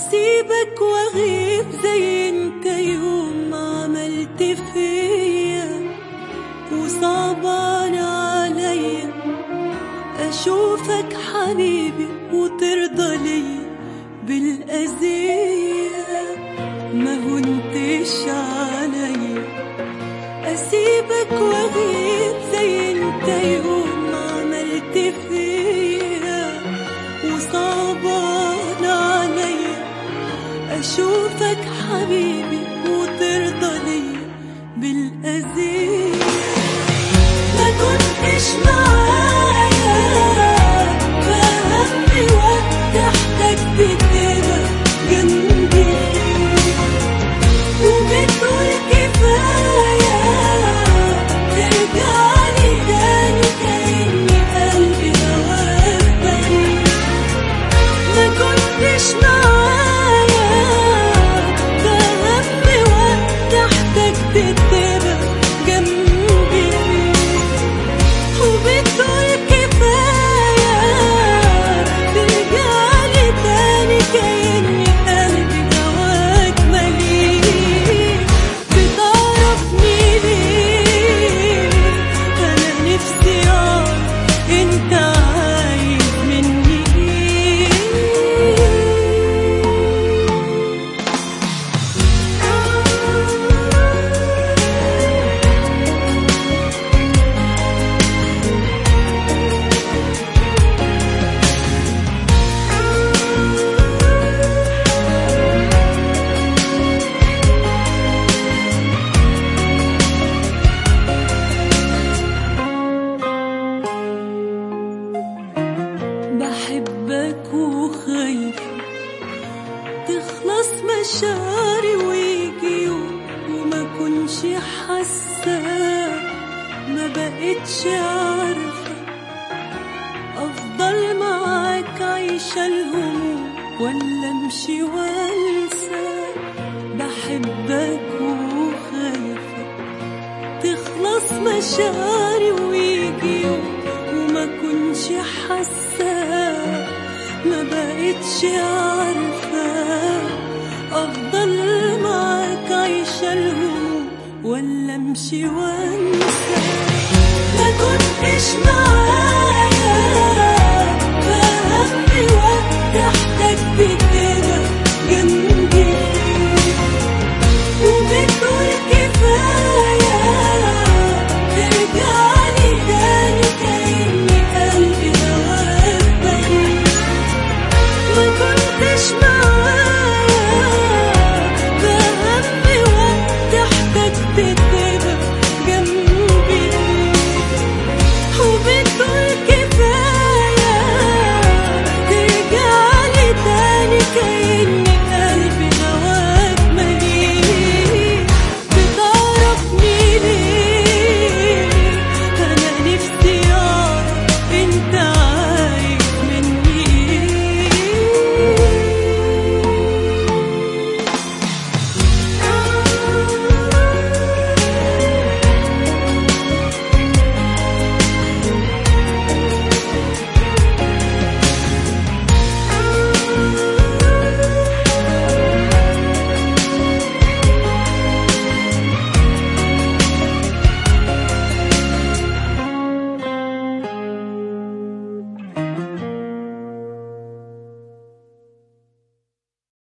أسيبك وأغيب زي انت يوم ما عملت فيا وصعبان عليا أشوفك حبيبي وترضى ليا بالأذية ما هنتش عليا أسيبك وأغيب زي انت يوم ما عملت فيا وصعبان عليا أشوفك حبيبي وترضى ليا بالأذية ما كنتش معايا فهمني وقت احتجت تبقى جنبي وبتقول كفاية ترجعلي تاني كأني قلبي هواك بريء ما كنتش معايا فهمني وقت احتجت تبقى جنبي وبتقول كفاية ترجعلي تاني كأني قلبي هواك مليء بتعرفني ليه أنا نفسي أعرف أنت عايز مني إيه بحبك وخايفة تخلص مشاعري ويجي يوم وما كنش حاسة ما بقتش عارفة أفضل معاك عايشة الهموم ولا أمشي وأنسى بحبك وخايفة تخلص مشاعري ويجي يوم وما كنش حاسة ما بقتش عارفة أفضل معاك عايشة الهموم ولا أمشي وأنسى ما كنتش